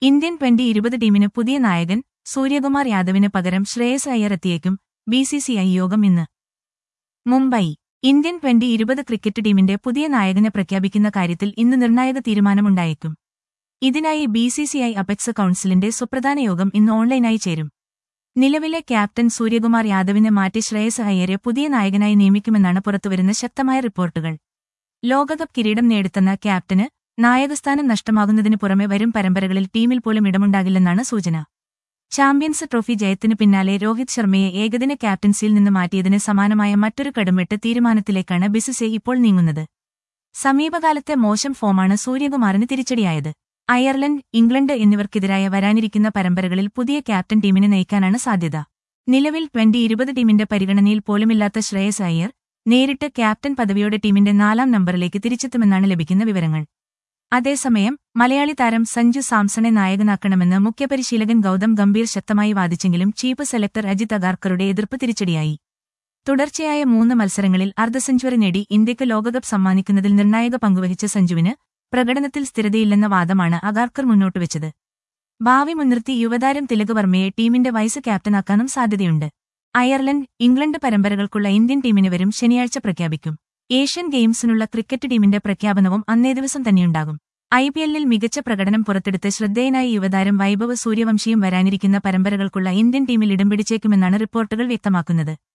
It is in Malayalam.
ഇന്ത്യൻ ട്വന്റി ഇരുപത് ടീമിന് പുതിയ നായകൻ സൂര്യകുമാർ യാദവിന് പകരം ശ്രേയസ് അയ്യർ എത്തിയേക്കും ബിസിസിഐ യോഗം ഇന്ന് മുംബൈ ഇന്ത്യൻ ട്വന്റി ഇരുപത് ക്രിക്കറ്റ് ടീമിന്റെ പുതിയ നായകനെ പ്രഖ്യാപിക്കുന്ന കാര്യത്തിൽ ഇന്ന് നിർണായക തീരുമാനമുണ്ടായേക്കും ഇതിനായി ബിസിസിഐ അപെക്സ് കൌൺസിലിന്റെ സുപ്രധാന യോഗം ഇന്ന് ഓൺലൈനായി ചേരും നിലവിലെ ക്യാപ്റ്റൻ സൂര്യകുമാർ യാദവിനെ മാറ്റി ശ്രേയസ് അയ്യരെ പുതിയ നായകനായി നിയമിക്കുമെന്നാണ് പുറത്തുവരുന്ന ശക്തമായ റിപ്പോർട്ടുകൾ ലോകകപ്പ് കിരീടം നേടുത്തുന്ന ക്യാപ്റ്റന് നായകസ്ഥാനം നഷ്ടമാകുന്നതിനു പുറമെ വരും പരമ്പരകളിൽ ടീമിൽ പോലും ഇടമുണ്ടാകില്ലെന്നാണ് സൂചന ചാമ്പ്യൻസ് ട്രോഫി ജയത്തിനു പിന്നാലെ രോഹിത് ശർമ്മയെ ഏകദിന ക്യാപ്റ്റൻസിയിൽ നിന്ന് മാറ്റിയതിന് സമാനമായ മറ്റൊരു കടുംവെട്ട് തീരുമാനത്തിലേക്കാണ് ബിസിസെ ഇപ്പോൾ നീങ്ങുന്നത് സമീപകാലത്തെ മോശം ഫോമാണ് സൂര്യകുമാറിന് തിരിച്ചടിയായത് അയർലൻഡ് ഇംഗ്ലണ്ട് എന്നിവർക്കെതിരായ വരാനിരിക്കുന്ന പരമ്പരകളിൽ പുതിയ ക്യാപ്റ്റൻ ടീമിനെ നയിക്കാനാണ് സാധ്യത നിലവിൽ ട്വന്റി ഇരുപത് ടീമിന്റെ പരിഗണനയിൽ പോലുമില്ലാത്ത ശ്രേയസ് അയ്യർ നേരിട്ട് ക്യാപ്റ്റൻ പദവിയോടെ ടീമിന്റെ നാലാം നമ്പറിലേക്ക് തിരിച്ചെത്തുമെന്നാണ് ലഭിക്കുന്ന വിവരങ്ങൾ അതേസമയം മലയാളി താരം സഞ്ജു സാംസണെ നായകനാക്കണമെന്ന് മുഖ്യപരിശീലകൻ ഗൗതം ഗംഭീർ ശക്തമായി വാദിച്ചെങ്കിലും ചീഫ് സെലക്ടർ അജിത് അഗാർക്കറുടെ എതിർപ്പ് തിരിച്ചടിയായി തുടർച്ചയായ മൂന്ന് മത്സരങ്ങളിൽ അർദ്ധ സെഞ്ചുറി നേടി ഇന്ത്യക്ക് ലോകകപ്പ് സമ്മാനിക്കുന്നതിൽ നിർണായക പങ്കുവഹിച്ച സഞ്ജുവിന് പ്രകടനത്തിൽ സ്ഥിരതയില്ലെന്ന വാദമാണ് അഗാർക്കർ മുന്നോട്ടുവച്ചത് ഭാവി മുൻനിർത്തി യുവതാരം തിലക് വർമ്മയെ ടീമിന്റെ വൈസ് ക്യാപ്റ്റനാക്കാനും സാധ്യതയുണ്ട് അയർലൻഡ് ഇംഗ്ലണ്ട് പരമ്പരകൾക്കുള്ള ഇന്ത്യൻ ടീമിനെ വരും ശനിയാഴ്ച പ്രഖ്യാപിക്കും ഏഷ്യൻ ഗെയിംസിനുള്ള ക്രിക്കറ്റ് ടീമിന്റെ പ്രഖ്യാപനവും അന്നേ ദിവസം തന്നെയുണ്ടാകും ഐ പി എല്ലിൽ മികച്ച പ്രകടനം പുറത്തെടുത്ത് ശ്രദ്ധേയനായ യുവതാരം വൈഭവ് സൂര്യവംശിയും വരാനിരിക്കുന്ന പരമ്പരകൾക്കുള്ള ഇന്ത്യൻ ടീമിൽ ഇടം പിടിച്ചേക്കുമെന്നാണ് റിപ്പോർട്ടുകൾ വ്യക്തമാക്കുന്നത്